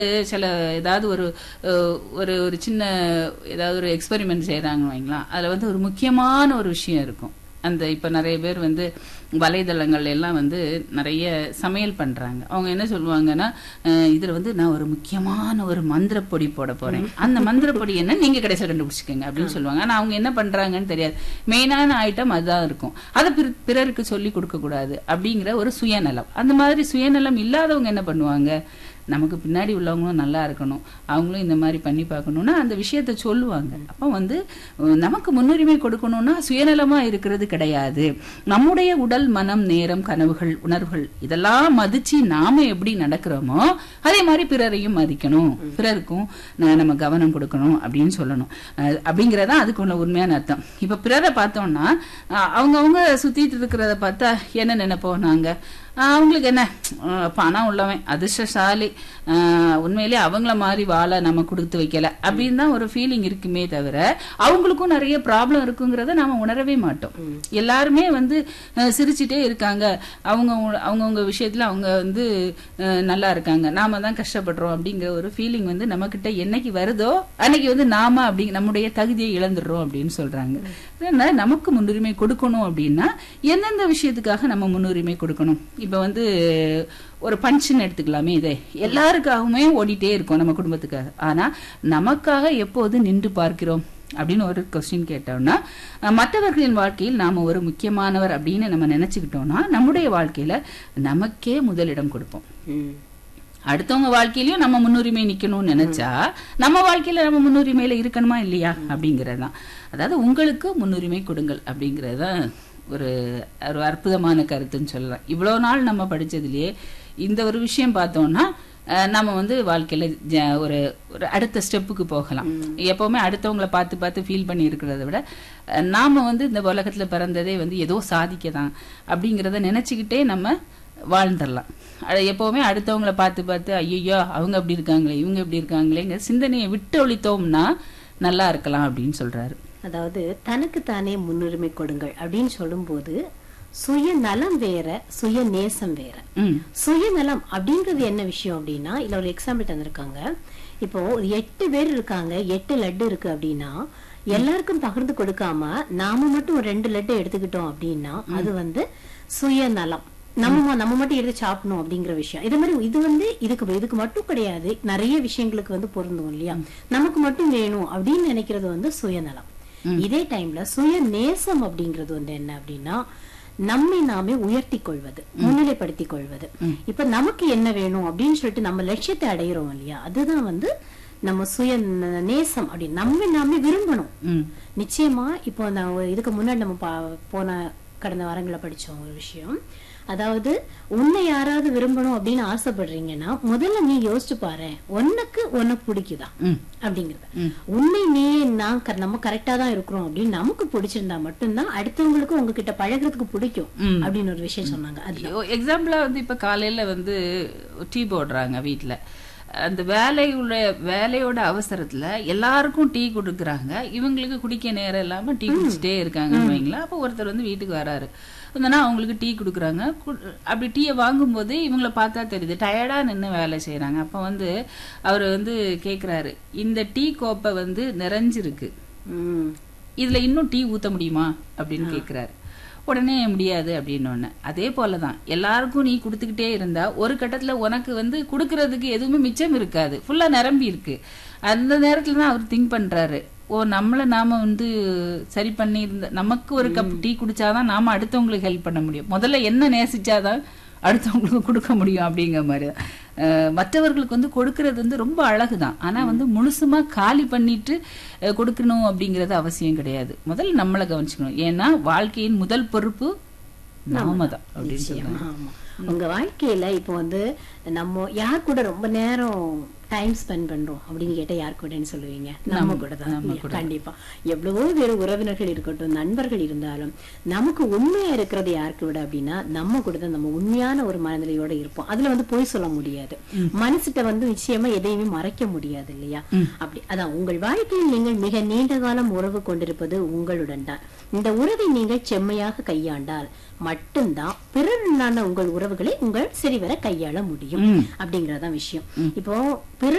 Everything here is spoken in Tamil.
சில ஏதாவது ஒரு அஹ், ஒரு ஒரு சின்ன ஏதாவது ஒரு எக்ஸ்பெரிமெண்ட் செய்கிறாங்கன்னு வைங்களா அதில் வந்து ஒரு முக்கியமான ஒரு விஷயம் இருக்கும் அந்த இப்போ நிறைய பேர் வந்து வலைதளங்கள் எல்லாம் வந்து நிறைய சமையல் பண்ணுறாங்க அவங்க என்ன சொல்லுவாங்கன்னா அஹ், இதுல வந்து நான் ஒரு முக்கியமான ஒரு மந்திரப்பொடி போட போறேன் அந்த மந்திரப்பொடி என்ன நீங்க கடைசியில் கண்டுபிடிச்சிக்கோங்க அப்படின்னு சொல்லுவாங்க ஆனா அவங்க என்ன பண்றாங்கன்னு தெரியாது மெயினான ஐட்டம் அதுதான் இருக்கும் அதை பிற- பிறருக்கு சொல்லி கொடுக்க கூடாது அப்படிங்கிற ஒரு சுயநலம் அந்த மாதிரி சுயநலம் இல்லாதவங்க என்ன பண்ணுவாங்க நமக்கு பின்னாடி உள்ளவங்களும் நல்லா இருக்கணும் அவங்களும் இந்த மாதிரி பண்ணி பார்க்கணும்னா அந்த விஷயத்த சொல்லுவாங்க அப்போ வந்து அஹ், நமக்கு முன்னுரிமை கொடுக்கணும்னா சுயநலமா இருக்கிறது கிடையாது நம்முடைய உடல் மனம் நேரம் கனவுகள் உணர்வுகள் இதெல்லாம் மதிச்சு நாம எப்படி நடக்கிறோமோ அதே மாதிரி பிறரையும் மதிக்கணும் பிறருக்கும் ந- நம்ம கவனம் கொடுக்கணும் அப்படின்னு சொல்லணும் அஹ், அப்படிங்கறதுதான் அதுக்கு உள்ள உண்மையான அர்த்தம் இப்ப பிறரை பார்த்தோம்னா அஹ், அவங்கவங்க சுத்திட்டு இருக்கிறத பார்த்தா என்ன நினைப்போம் நாங்க அஹ், அவங்களுக்கு என்ன அஹ், பணம் உள்ளவன் அதிர்ஷ்டசாலி அஹ், உண்மையிலேயே அவங்கள மாதிரி வாழ நம்ம கொடுத்து வைக்கல அப்படின்னு தான் ஒரு ஃபீலிங் இருக்குமே தவிர அவங்களுக்கும் நிறைய ப்ராப்ளம் இருக்குங்கிறத நாம உணரவே மாட்டோம் எல்லாருமே வந்து அஹ், சிரிச்சிட்டே இருக்காங்க அவங்க அவங்கவுங்க விஷயத்துல அவங்க வந்து அஹ், நல்லா இருக்காங்க நாம தான் கஷ்டப்படுறோம் அப்படிங்கிற ஒரு ஃபீலிங் வந்து நம்ம கிட்ட என்னைக்கு வருதோ அன்னைக்கு வந்து நாம அப்படி நம்முடைய தகுதியை இழந்துடுறோம் அப்படின்னு சொல்றாங்க அதனால நமக்கு முன்னுரிமை கொடுக்கணும் அப்படின்னா எந்தெந்த விஷயத்துக்காக நம்ம முன்னுரிமை கொடுக்கணும் இப்ப வந்து ஒரு பஞ்சன் எடுத்துக்கலாமே இதே எல்லாருக்காகவுமே ஓடிட்டே இருக்கோம் நம்ம குடும்பத்துக்காக ஆனா நமக்காக எப்போது நின்று பார்க்கிறோம் அப்படின்னு ஒரு கொஸ்டின் கேட்டோம்னா அஹ், மற்றவர்களின் வாழ்க்கையில் நாம ஒரு முக்கியமானவர் அப்படின்னு நம்ம நினைச்சுக்கிட்டோம்னா நம்முடைய வாழ்க்கையில நமக்கே முதலிடம் கொடுப்போம் ம். அடுத்தவங்க வாழ்க்கையிலயும் நம்ம முன்னுரிமை நிக்கணும்னு நினைச்சா நம்ம வாழ்க்கையில நம்ம முன்னுரிமையில இருக்கணுமா இல்லையா அப்படிங்கறதுதான் அதாவது உங்களுக்கு முன்னுரிமை கொடுங்கள் அப்படிங்கறதுதான் ஒரு ஒரு அற்புதமான கருத்துன்னு சொல்லலாம் இவ்வளவு நாள் நம்ம படிச்சதுலயே இந்த ஒரு விஷயம் பார்த்தோம்னா அஹ், நம்ம வந்து வாழ்க்கையில ஜ- ஒரு ஒரு அடுத்த ஸ்டெப்புக்கு போகலாம் எப்பவுமே அடுத்தவங்கள பார்த்து பார்த்து ஃபீல் பண்ணி இருக்கிறத விட அஹ், நாம வந்து இந்த உலகத்துல பிறந்ததே வந்து ஏதோ சாதிக்கதான் அப்படிங்கறத நினைச்சுக்கிட்டே நம்ம வாழ்ந்துடலாம் அட- எப்பவுமே அடுத்தவங்கள பார்த்து பார்த்து ஐயோ அவங்க அப்படி இருக்காங்களே இவங்க இப்படி இருக்காங்களேங்க சிந்தனையை விட்டு ஒழித்தோம்னா நல்லா இருக்கலாம் அப்படின்னு சொல்றாரு அதாவது தனக்கு தானே முன்னுரிமை கொடுங்கள் அப்படின்னு சொல்லும்போது சுயநலம் வேற சுய நேசம் வேற ம் சுயநலம் அப்படிங்கிறது என்ன விஷயம் அப்படின்னா இதுல ஒரு எக்ஸாம்பிள் தந்திருக்காங்க இப்போ ஒரு எட்டு பேர் இருக்காங்க எட்டு லட்டு இருக்கு அப்படின்னா எல்லாருக்கும் பகிர்ந்து கொடுக்காம நாம மட்டும் ஒரு ரெண்டு லட்டு எடுத்துக்கிட்டோம் அப்படின்னா அது வந்து சுயநலம் நம்ம நம்ம மட்டும் எடுத்து சாப்பிடணும் அப்படிங்கிற விஷயம் இது மாதிரி இது வந்து இதுக்கு இதுக்கு மட்டும் கிடையாது நிறைய விஷயங்களுக்கு வந்து பொருந்தும் இல்லையா நமக்கு மட்டும் வேணும் அப்படின்னு நினைக்கிறது வந்து சுயநலம் இதே டைம்ல சுய நேசம் அப்படிங்கிறது வந்து என்ன அப்படின்னா நம்மை நாமே உயர்த்தி கொள்வது முன்னிலைப்படுத்திக் கொள்வது இப்ப நமக்கு என்ன வேணும் அப்படின்னு சொல்லிட்டு நம்ம லட்சியத்தை அடையிறோம் இல்லையா அதுதான் வந்து நம்ம சுய ந- நேசம் அப்படி நம்ம நாமே விரும்பணும் ம் நிச்சயமா இப்போ நான் ஒரு- இதுக்கு முன்னாடி நம்ம பா- போன கடந்த வாரங்கள படிச்சோம் ஒரு விஷயம் அதாவது உன்னை யாராவது விரும்பணும் அப்படின்னு ஆசைப்படுறீங்கன்னா முதல்ல நீ யோசிச்சு பாரு உனக்கு உனக்கு பிடிக்குதா ம் அப்படிங்கறத உன்னை நீ நான் க- நம்ம கரெக்டா தான் இருக்கிறோம் அப்படின்னு நமக்கு பிடிச்சிருந்தா மட்டும்தான் அடுத்தவங்களுக்கு உங்ககிட்ட பழகுறதுக்கு பிடிக்கும் ம். அப்படின்னு ஒரு விஷயம் சொன்னாங்க அது எக்ஸாம்பிளா வந்து இப்ப காலையில வந்து டீ போடுறாங்க வீட்ல அந்த வேலையுள்ள வேலையோட அவசரத்துல எல்லாருக்கும் டீ கொடுக்குறாங்க இவங்களுக்கு குடிக்க நேரம் இல்லாம டீ குடிச்சிட்டே இருக்காங்கன்னு வைங்களேன் அப்போ ஒருத்தர் வந்து வீட்டுக்கு வராரு வந்தோன்னா அவங்களுக்கு டீ கொடுக்குறாங்க கு- அப்படி டீயை வாங்கும்போது இவங்கள பார்த்தா தெரியுது டயர்டா நின்று வேலை செய்றாங்க அப்போ வந்து அவர் வந்து கேக்குறாரு இந்த டீ கோப்பை வந்து நிறைஞ்சிருக்கு ம். இதுல இன்னும் டீ ஊத்த முடியுமா அப்படின்னு கேக்குறாரு உடனே முடியாது அப்படின்னு அதே போலதான் எல்லாருக்கும் நீ கொடுத்துக்கிட்டே இருந்தா ஒரு கட்டத்துல உனக்கு வந்து கொடுக்கறதுக்கு எதுவுமே மிச்சம் இருக்காது ஃபுல்லா நிரம்பி இருக்கு அந்த நேரத்துல தான் அவர் திங்க் பண்றாரு ஓ நம்மள நாம வந்து சரி பண்ணி இருந்த நமக்கு ஒரு கப் டீ குடிச்சாதான் நாம அடுத்தவங்களுக்கு ஹெல்ப் பண்ண முடியும் முதல்ல என்ன நேசிச்சாதான் அடுத்தவங்களுக்கு கொடுக்க முடியும் அப்படிங்கிற மாதிரி தான். அஹ் மற்றவர்களுக்கு வந்து கொடுக்கறது வந்து ரொம்ப அழகுதான் ஆனா வந்து முழுசுமா காலி பண்ணிட்டு அஹ் கொடுக்கணும் அப்படிங்கறது அவசியம் கிடையாது முதல்ல நம்மளை கவனிச்சுக்கணும் ஏன்னா வாழ்க்கையின் முதல் பொறுப்பு நாம தான் அப்படின்னு நிச்சயம், சொல்றாங்க ஆமா. உங்க வாழ்க்கையில இப்போ வந்து நம்ம யார் கூட ரொம்ப நேரம் டைம் ஸ்பெண்ட் பண்றோம் அப்படின்னு கேட்டா யார் கூடன்னு சொல்லுவீங்க நம்ம கூட தான் இல்லையா? கண்டிப்பா எவ்வளவோ வேறு உறவினர்கள் இருக்கட்டும் நண்பர்கள் இருந்தாலும் நமக்கு உண்மையா இருக்கிறது யாருக்கு விட அப்படின்னா நம்ம கூட தான் நம்ம உண்மையான ஒரு மனநிலையோட இருப்போம் அதுல வந்து பொய் சொல்ல முடியாது மனசுட்ட வந்து நிச்சயமா எதையுமே மறைக்க முடியாது இல்லையா அப்படி அதான் உங்கள் வாழ்க்கையில் நீங்கள் மிக நீண்ட காலம் உறவு கொண்டிருப்பது உங்களுடன் தான் இந்த உறவை நீங்கள் செம்மையாக கையாண்டால் மட்டும்தான் பிறருடனான உங்கள் உறவுகளை உங்கள் சரிவர கையாள முடியும் ம். அப்படிங்கறதான் விஷயம் இப்போ பிற